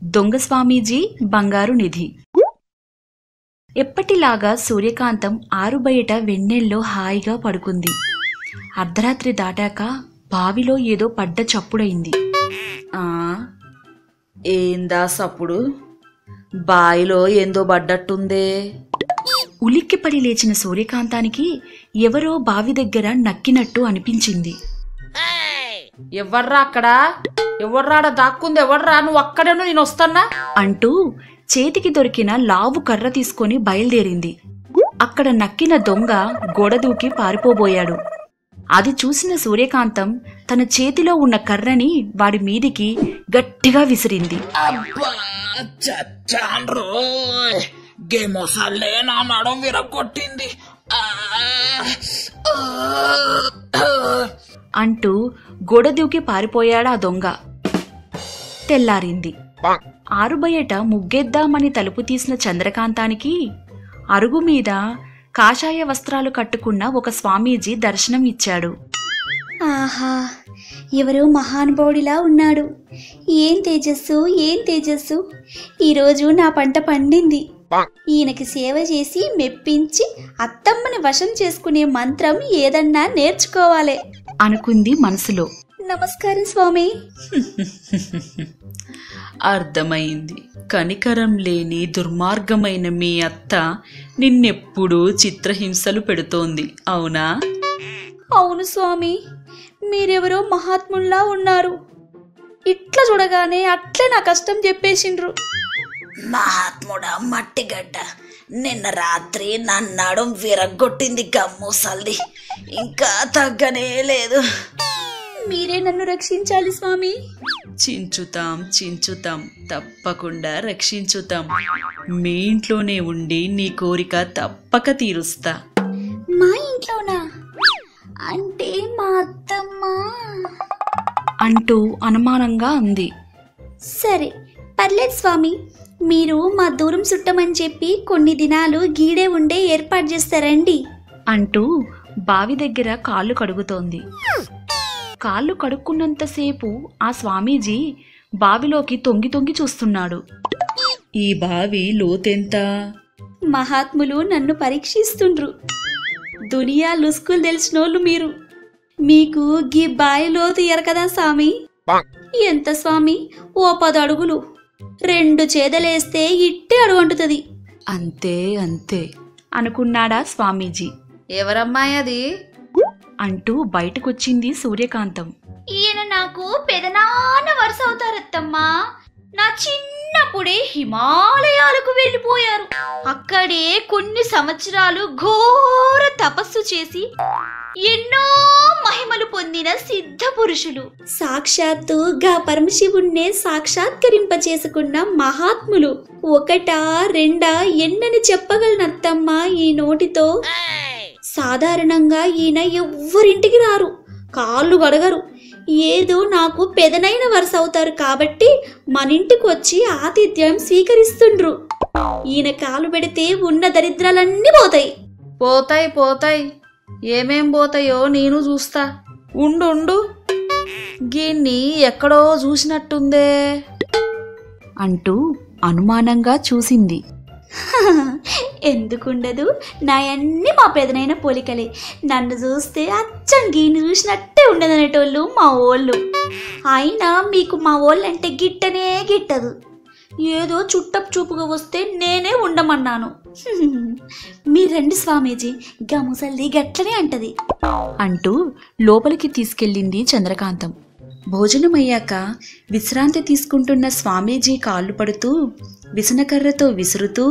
దొంగ స్వామీజీ బంగారు నిధి ఎప్పటిలాగా సూర్యకాంతం ఆరు బయట వెన్నెల్లో హాయిగా పడుకుంది అర్ధరాత్రి దాటాక బావిలో ఏదో పడ్డ చప్పుడైంది ఆ ఏందా సప్పుడు బాయిలో ఏందో పడ్డట్టుందే ఉలిక్కిపడి లేచిన సూర్యకాంతానికి ఎవరో బావి దగ్గర నక్కినట్టు అనిపించింది ఎవర్రా అక్కడ ఎవర్రాడ దాక్కుంది ఎవర్రా నువ్వు అక్కడేను నేను వస్తానా అంటూ చేతికి దొరికిన లావు కర్ర తీసుకొని బయలుదేరింది అక్కడ నక్కిన దొంగ గోడ దూకి పారిపోబోయాడు అది చూసిన సూర్యకాంతం తన చేతిలో ఉన్న కర్రని వాడి మీదికి గట్టిగా విసిరింది అబ్బా చచ్చాన్రో గేమోసాలే నా నడం విరగొట్టింది ఆ, ఆ, ఆ. అంటూ గోడ దూకి పారిపోయాడు ఆ దొంగ తెల్లారింది ఆరుబయట ముగ్గేద్దామని తలుపు తీసిన చంద్రకాంతానికి అరుగు మీద కాషాయ వస్త్రాలు కట్టుకున్న ఒక స్వామీజీ దర్శనం ఇచ్చాడు ఆహా ఎవరో మహానుభావుడిలా ఉన్నాడు ఏం తేజస్సు ఏం తేజస్సు ఈరోజు నా పంట పండింది ఈయనకి సేవ చేసి మెప్పించి అత్తమ్మని వశం చేసుకునే మంత్రం ఏదన్నా నేర్చుకోవాలి అనుకుంది మనసులో నమస్కారం స్వామి అర్థమైంది కనికరం లేని దుర్మార్గమైన మీ అత్త నిన్నెప్పుడూ చిత్రహింసలు పెడుతోంది అవునా అవును స్వామి మీరెవరో మహాత్ముల్లా ఉన్నారు ఇట్లా చూడగానే అట్లే నా కష్టం చెప్పేసిండ్రు మహాత్ముడా మట్టిగడ్డ నిన్న రాత్రి నా నడుం విరగొట్టింది గమ్మూసల్ది ఇంకా తగ్గనే లేదు మీరే నన్ను రక్షించాలి స్వామి చించుతాం చించుతాం తప్పకుండా రక్షించుతాం మీ ఇంట్లోనే ఉండి నీ కోరిక తప్పక తీరుస్తా మా ఇంట్లోనా అంటే మా అత్తమ్మ అంటూ అనుమానంగా అంది సరే పర్లేదు స్వామి మీరు మా దూరం చుట్టమని చెప్పి కొన్ని దినాలు గీడే ఉండే ఏర్పాటు చేస్తారండి అంటూ బావి దగ్గర కాళ్ళు కడుగుతోంది కాళ్ళు కడుక్కున్నంతసేపు ఆ స్వామీజీ బావిలోకి తొంగి తొంగి చూస్తున్నాడు ఈ బావి లోతెంత మహాత్ములు నన్ను పరీక్షిస్తుండ్రు దునియా లుస్కులు తెలిసినోళ్ళు మీరు మీకు గీ బాయిలోతు ఎరకదా స్వామి ఎంత స్వామి ఓ పది అడుగులు రెండు చేదలేస్తే ఇట్టే అడుగంటుతుంది అంతే అంతే అనుకున్నాడా స్వామీజీ ఎవరమ్మాయి అది అంటూ బయటకొచ్చింది సూర్యకాంతం ఈయన నాకు పెదనాన్న వరుస అవుతారత్తమ్మా నా చిన్నప్పుడే హిమాలయాలకు వెళ్ళిపోయారు అక్కడే కొన్ని సంవత్సరాలు ఘోర తపస్సు చేసి ఎన్నో మహిమలు పొందిన సిద్ధ పురుషులు సాక్షాత్తు గా పరమశివుణ్ణే సాక్షాత్కరింప చేసుకున్న మహాత్ములు ఒకటా రెండా ఎన్నని చెప్పగలనత్తమ్మా ఈ నోటితో సాధారణంగా ఈయన ఎవ్వరింటికి రారు కాళ్ళు గడగరు ఏదో నాకు పెదనైన వరుస అవుతారు కాబట్టి మన ఇంటికి వచ్చి ఆతిథ్యం స్వీకరిస్తుండ్రు ఈయన కాలు పెడితే ఉన్న దరిద్రాలన్నీ పోతాయి పోతాయి పోతాయి ఏమేం పోతాయో నేను చూస్తా ఉండు ఉండు గీన్ని ఎక్కడో చూసినట్టుందే అంటూ అనుమానంగా చూసింది ఎందుకుండదు నా అన్ని మా పెదనైన పోలికలే నన్ను చూస్తే అచ్చం గీని చూసినట్టే ఉండదనేటోళ్ళు మా ఓళ్ళు అయినా మీకు మా ఓళ్ళంటే గిట్టనే గిట్టదు ఏదో చుట్టపు చూపుగా వస్తే నేనే ఉండమన్నాను మీరండి స్వామీజీ గా ముసల్ది గట్లనే అంటది అంటూ లోపలికి తీసుకెళ్ళింది చంద్రకాంతం భోజనమయ్యాక విశ్రాంతి తీసుకుంటున్న స్వామీజీ కాళ్ళు పడుతూ విసనకర్రతో విసురుతూ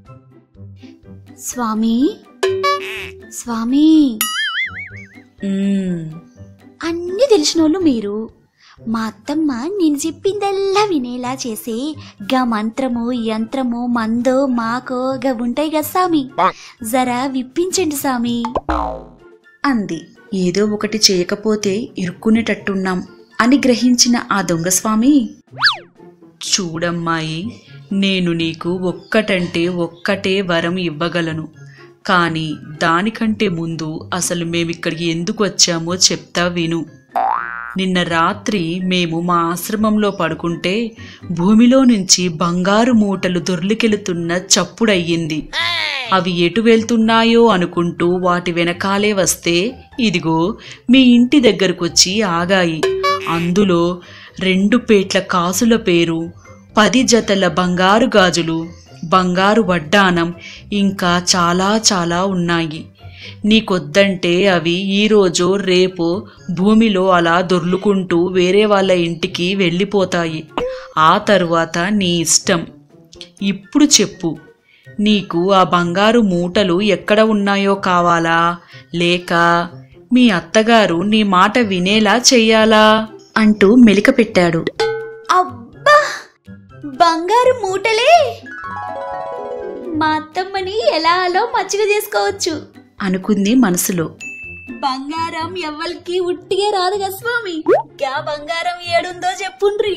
స్వామి స్వామి మ్మ్. అన్నీ తెలిసినోళ్ళు మీరు మా అత్తమ్మ నేను చెప్పిందల్లా వినేలా చేసే గా మంత్రము యంత్రము మందో మాకో గా ఉంటాయి కదా సామి జరా విప్పించండి సామి అంది ఏదో ఒకటి చేయకపోతే ఇరుక్కునేటట్టున్నాం అని గ్రహించిన ఆ దొంగస్వామి చూడమ్మాయి నేను నీకు ఒక్కటంటే ఒక్కటే వరం ఇవ్వగలను కానీ దానికంటే ముందు అసలు మేమిక్కడికి ఎందుకు వచ్చామో చెప్తా విను నిన్న రాత్రి మేము మా ఆశ్రమంలో పడుకుంటే భూమిలో నుంచి బంగారు మూటలు దొర్లికెళుతున్న చప్పుడయ్యింది అవి ఎటు వెళ్తున్నాయో అనుకుంటూ వాటి వెనకాలే వస్తే ఇదిగో మీ ఇంటి దగ్గరకొచ్చి ఆగాయి అందులో రెండు పేట్ల కాసుల పేరు పది జతల బంగారు గాజులు బంగారు వడ్డానం ఇంకా చాలా చాలా ఉన్నాయి నీకొద్దంటే అవి ఈరోజు రేపు భూమిలో అలా దొర్లుకుంటూ వేరే వాళ్ళ ఇంటికి వెళ్ళిపోతాయి ఆ తరువాత నీ ఇష్టం ఇప్పుడు చెప్పు నీకు ఆ బంగారు మూటలు ఎక్కడ ఉన్నాయో కావాలా లేక మీ అత్తగారు నీ మాట వినేలా చెయ్యాలా అంటూ మెలిక పెట్టాడు అబ్బా బంగారు మూటలే మా అత్తమ్మని ఎలా అలో మచ్చిక చేసుకోవచ్చు అనుకుంది మనసులో బంగారం ఎవ్వరికి ఉట్టిగే రాదు కదా స్వామి గా బంగారం ఏడుందో చెప్పుండ్రి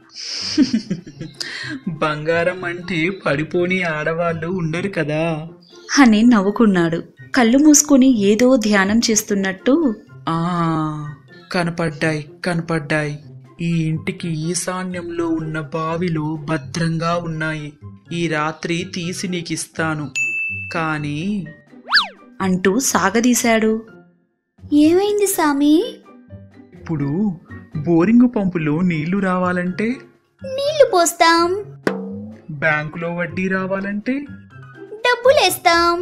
బంగారం అంటే పడిపోని ఆడవాళ్ళు ఉండరు కదా అని నవ్వుకున్నాడు కళ్ళు మూసుకొని ఏదో ధ్యానం చేస్తున్నట్టు ఆ కనపడ్డాయి కనపడ్డాయి ఈ ఇంటికి ఈశాన్యంలో ఉన్న బావిలో భద్రంగా ఉన్నాయి ఈ రాత్రి తీసి నీకిస్తాను కానీ అంటూ సాగదీశాడు ఏమైంది సామి ఇప్పుడు బోరింగు పంపులో నీళ్లు రావాలంటే నీళ్లు పోస్తాం బ్యాంకులో వడ్డీ రావాలంటే డబ్బులేస్తాం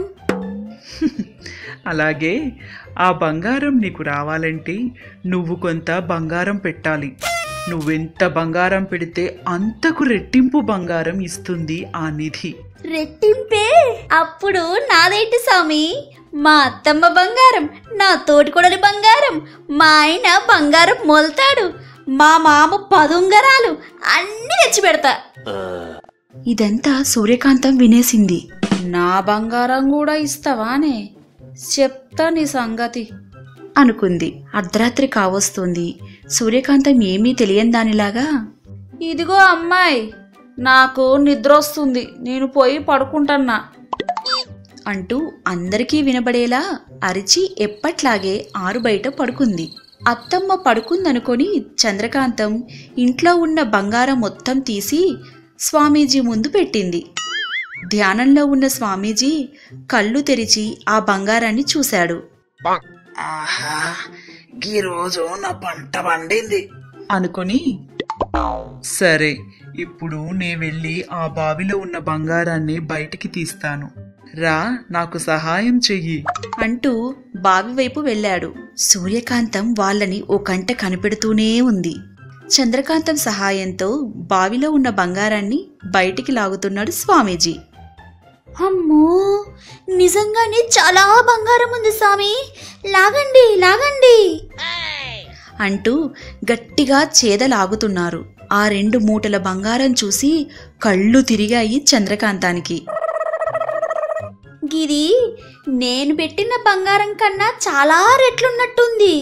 అలాగే ఆ బంగారం నీకు రావాలంటే నువ్వు కొంత బంగారం పెట్టాలి నువ్వెంత బంగారం పెడితే అంతకు రెట్టింపు బంగారం ఇస్తుంది ఆ నిధి రెట్టింపే అప్పుడు నాదేంటి స్వామి మా అత్తమ్మ బంగారం నా తోటికొడలి బంగారం మా ఆయన బంగారం మొలతాడు మా మామ పదుంగరాలు అన్ని తెచ్చి పెడతా ఇదంతా సూర్యకాంతం వినేసింది నా బంగారం కూడా ఇస్తావానే చెప్తా నీ సంగతి అనుకుంది అర్ధరాత్రి కావస్తుంది సూర్యకాంతం ఏమీ తెలియని దానిలాగా ఇదిగో అమ్మాయి నాకు నిద్ర వస్తుంది నేను పోయి పడుకుంటున్నా అంటూ అందరికీ వినబడేలా అరిచి ఎప్పట్లాగే ఆరు బయట పడుకుంది అత్తమ్మ పడుకుందనుకొని చంద్రకాంతం ఇంట్లో ఉన్న బంగారం మొత్తం తీసి స్వామీజీ ముందు పెట్టింది ధ్యానంలో ఉన్న స్వామీజీ కళ్ళు తెరిచి ఆ బంగారాన్ని చూశాడు ఆహా ఈ రోజు నా పంట పండింది అనుకొని సరే ఇప్పుడు నే వెళ్ళి ఆ బావిలో ఉన్న బంగారాన్ని బయటికి తీస్తాను రా నాకు సహాయం చెయ్యి అంటూ బావి వైపు వెళ్ళాడు సూర్యకాంతం వాళ్ళని ఓ కంట కనిపెడుతూనే ఉంది చంద్రకాంతం సహాయంతో బావిలో ఉన్న బంగారాన్ని బయటికి లాగుతున్నాడు స్వామీజీ అమ్మో నిజంగానే చాలా బంగారం ఉంది స్వామి లాగండి లాగండి అంటూ గట్టిగా చేదలాగుతున్నారు ఆ రెండు మూటల బంగారం చూసి కళ్ళు తిరిగాయి చంద్రకాంతానికి గిది నేను పెట్టిన బంగారం కన్నా చాలా రెట్లున్నట్టుంది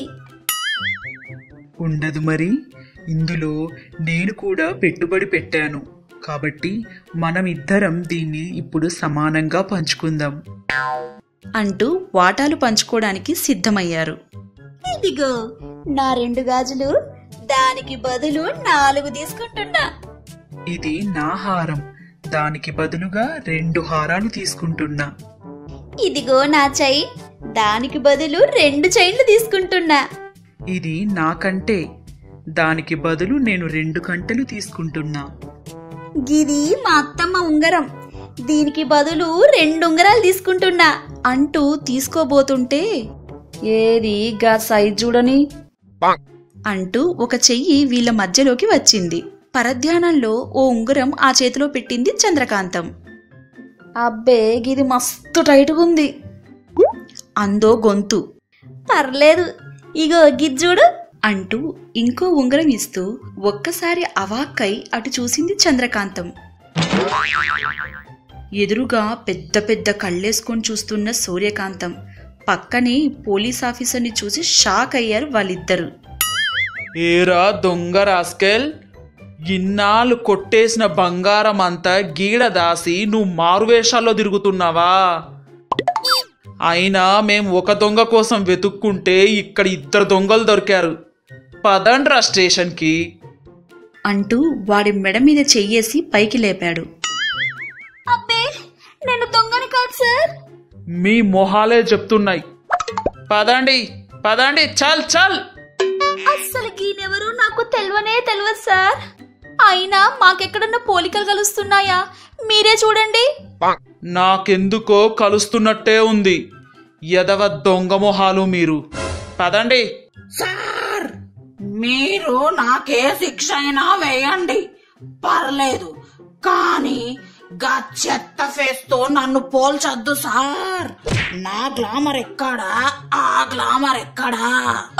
ఉండదు మరి ఇందులో నేను కూడా పెట్టుబడి పెట్టాను కాబట్టి మనం ఇద్దరం దీన్ని ఇప్పుడు సమానంగా పంచుకుందాం అంటూ వాటాలు పంచుకోవడానికి సిద్ధమయ్యారు ఇదిగో నా రెండు గాజులు దానికి బదులు నాలుగు తీసుకుంటున్నా ఇది నా హారం దానికి బదులుగా రెండు హారాలు తీసుకుంటున్నా ఇదిగో నా చైన్ దానికి బదులు రెండు చైన్లు తీసుకుంటున్నా ఇది నాకంటే దానికి బదులు నేను రెండు గంటలు తీసుకుంటున్నా గిది మా అత్తమ్మ ఉంగరం దీనికి బదులు రెండు ఉంగరాలు తీసుకుంటున్నా అంటూ తీసుకోబోతుంటే ఏది గా సైజ్ చూడని అంటూ ఒక చెయ్యి వీళ్ళ మధ్యలోకి వచ్చింది పరధ్యానంలో ఓ ఉంగరం ఆ చేతిలో పెట్టింది చంద్రకాంతం అబ్బే గిది మస్తు టైట్గా ఉంది అందో గొంతు పర్లేదు ఇగో గిజ్జుడు అంటూ ఇంకో ఉంగరం ఇస్తూ ఒక్కసారి అవాక్కై అటు చూసింది చంద్రకాంతం ఎదురుగా పెద్ద పెద్ద కళ్ళేసుకొని చూస్తున్న సూర్యకాంతం పక్కనే పోలీస్ ఆఫీసర్ని చూసి షాక్ అయ్యారు వాళ్ళిద్దరు ఏరా దొంగ రాస్కెల్ ఇన్నాళ్ళు కొట్టేసిన బంగారం అంతా గీడ దాసి నువ్వు మారువేషాల్లో తిరుగుతున్నావా అయినా మేం ఒక దొంగ కోసం వెతుక్కుంటే ఇక్కడ ఇద్దరు దొంగలు దొరికారు పదండ్రా స్టేషన్కి అంటూ వాడి మెడ మీద చెయ్యేసి పైకి లేపాడు అబ్బే నేను దొంగని కాదు సార్ మీ మొహాలే చెప్తున్నాయి పదండి పదండి చల్ చల్ అస్సలు గీనెవరు నాకు తెలియనే తెలియదు సార్ అయినా మాకెక్కడన్నా పోలికలు కలుస్తున్నాయా మీరే చూడండి నాకెందుకో కలుస్తున్నట్టే ఉంది ఎదవ దొంగ మొహాలు మీరు పదండి సార్ మీరు నాకే శిక్ష అయినా వేయండి పర్లేదు కానీ గా చెత్త ఫేస్ తో నన్ను పోల్చొద్దు సార్ నా గ్లామర్ ఎక్కడా ఆ గ్లామర్ ఎక్కడా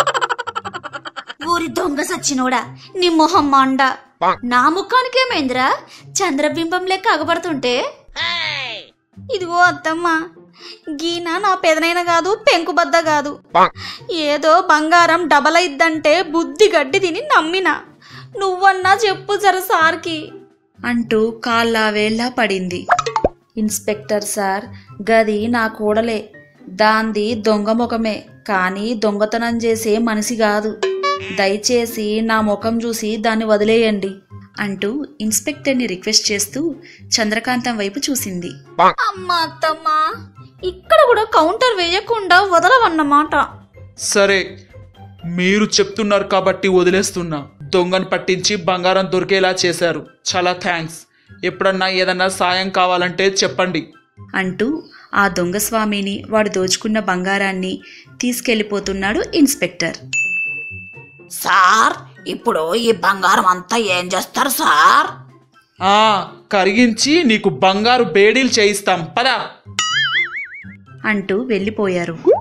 ఊరి దొంగ సచ్చినోడా నీ మొహం మండ నా ముఖానికి ఏమైందిరా చంద్రబింబం లెక్క అగపడుతుంటే ఇదిగో అత్తమ్మ గీన నా పెదనైన కాదు పెంకుబద్ద కాదు ఏదో బంగారం డబల్ అయిద్దంటే బుద్ధి గడ్డి తిని నమ్మిన నువ్వన్నా చెప్పు జర సార్కి అంటూ కాళ్ళ వేళ్ళ పడింది ఇన్స్పెక్టర్ సార్ గది నా కూడలే దాంది దొంగ ముఖమే కానీ దొంగతనం చేసే మనిషి కాదు దయచేసి నా ముఖం చూసి దాన్ని వదిలేయండి అంటూ ఇన్స్పెక్టర్ని రిక్వెస్ట్ చేస్తూ చంద్రకాంతం వైపు చూసింది అమ్మ అత్తమ్మ ఇక్కడ కూడా కౌంటర్ వేయకుండా వదలవన్నమాట సరే మీరు చెప్తున్నారు కాబట్టి వదిలేస్తున్నా దొంగను పట్టించి బంగారం దొరికేలా చేశారు చాలా థ్యాంక్స్ ఎప్పుడన్నా ఏదన్నా సాయం కావాలంటే చెప్పండి అంటూ ఆ దొంగ స్వామిని వాడు దోచుకున్న బంగారాన్ని తీసుకెళ్లిపోతున్నాడు ఇన్స్పెక్టర్ సార్ ఇప్పుడు ఈ బంగారం అంతా ఏం చేస్తారు సార్ ఆ కరిగించి నీకు బంగారు బేడీలు చేయిస్తాం పదా అంటూ వెళ్ళిపోయారు